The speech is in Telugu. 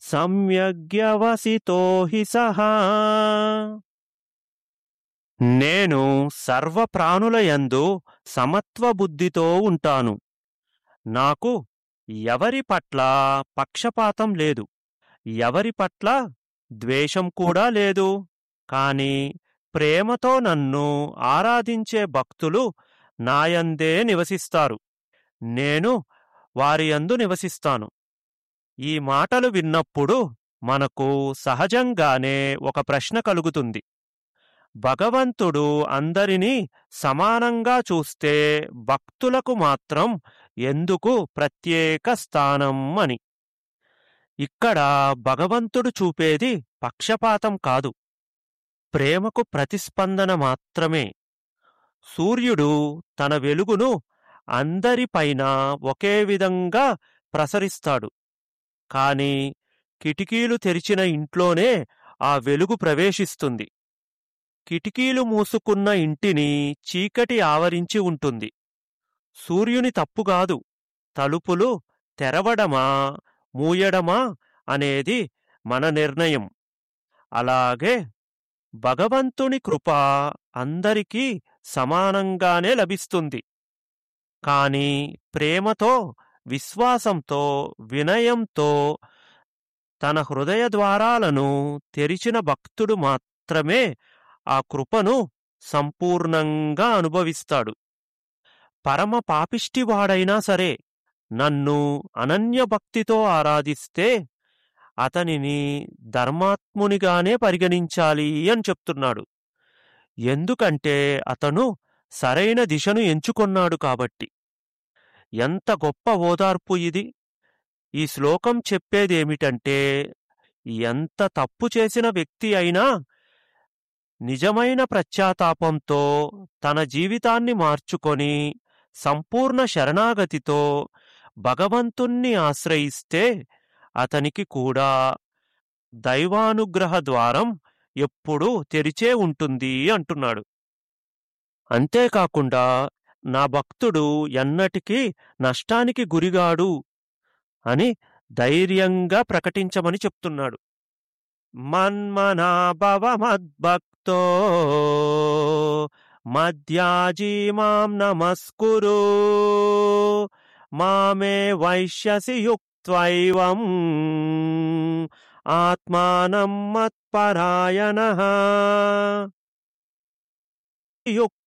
సమ్యగ్యవసితో హి సహా నేను సర్వప్రాణులయందు సమత్వ బుద్ధితో ఉంటాను నాకు ఎవరి పట్ల పక్షపాతం లేదు ఎవరి పట్ల ద్వేషం కూడా లేదు కాని ప్రేమతో నన్ను ఆరాధించే భక్తులు నాయందే నివసిస్తారు నేను వారి యందు నివసిస్తాను ఈ మాటలు విన్నప్పుడు మనకు సహజంగానే ఒక ప్రశ్న కలుగుతుంది భగవంతుడు అందరినీ సమానంగా చూస్తే భక్తులకు మాత్రం ఎందుకు ప్రత్యేక స్థానం అని ఇక్కడ భగవంతుడు చూపేది పక్షపాతం కాదు ప్రేమకు ప్రతిస్పందన మాత్రమే సూర్యుడు తన వెలుగును అందరిపైన ఒకే విధంగా ప్రసరిస్తాడు కాని కిటికీలు తెరిచిన ఇంట్లోనే ఆ వెలుగు ప్రవేశిస్తుంది కిటికీలు మూసుకున్న ఇంటిని చీకటి ఆవరించి ఉంటుంది సూర్యుని తప్పుగాదు తలుపులు తెరవడమా మూయడమా అనేది మన నిర్ణయం అలాగే భగవంతుని కృప అందరికీ సమానంగానే లభిస్తుంది కాని ప్రేమతో విశ్వాసంతో వినయంతో తన హృదయ ద్వారాలను తెరిచిన భక్తుడు మాత్రమే ఆ కృపను సంపూర్ణంగా అనుభవిస్తాడు పరమ పాపిష్టివాడైనా సరే నన్ను అనన్య భక్తితో ఆరాధిస్తే అతనిని ధర్మాత్మునిగానే పరిగణించాలి అని చెప్తున్నాడు ఎందుకంటే అతను సరైన దిశను ఎంచుకొన్నాడు కాబట్టి ఎంత గొప్ప ఓదార్పు ఇది ఈ శ్లోకం చెప్పేదేమిటంటే ఎంత తప్పు చేసిన వ్యక్తి అయినా నిజమైన ప్రత్యాతాపంతో తన జీవితాన్ని మార్చుకొని సంపూర్ణ శరణాగతితో భగవంతుణ్ణి ఆశ్రయిస్తే అతనికి కూడా దైవానుగ్రహ ద్వారం ఎప్పుడూ తెరిచే ఉంటుంది అంటున్నాడు అంతేకాకుండా నా భక్తుడు ఎన్నటికీ నష్టానికి గురిగాడు అని ధైర్యంగా ప్రకటించమని చెప్తున్నాడు మన్మనా భవ మద్భక్తో మధ్యాజీ మాం నమస్కురు మామే వైశ్యసి యుక్త్వైవం ఆత్మానం మత్పరాయణ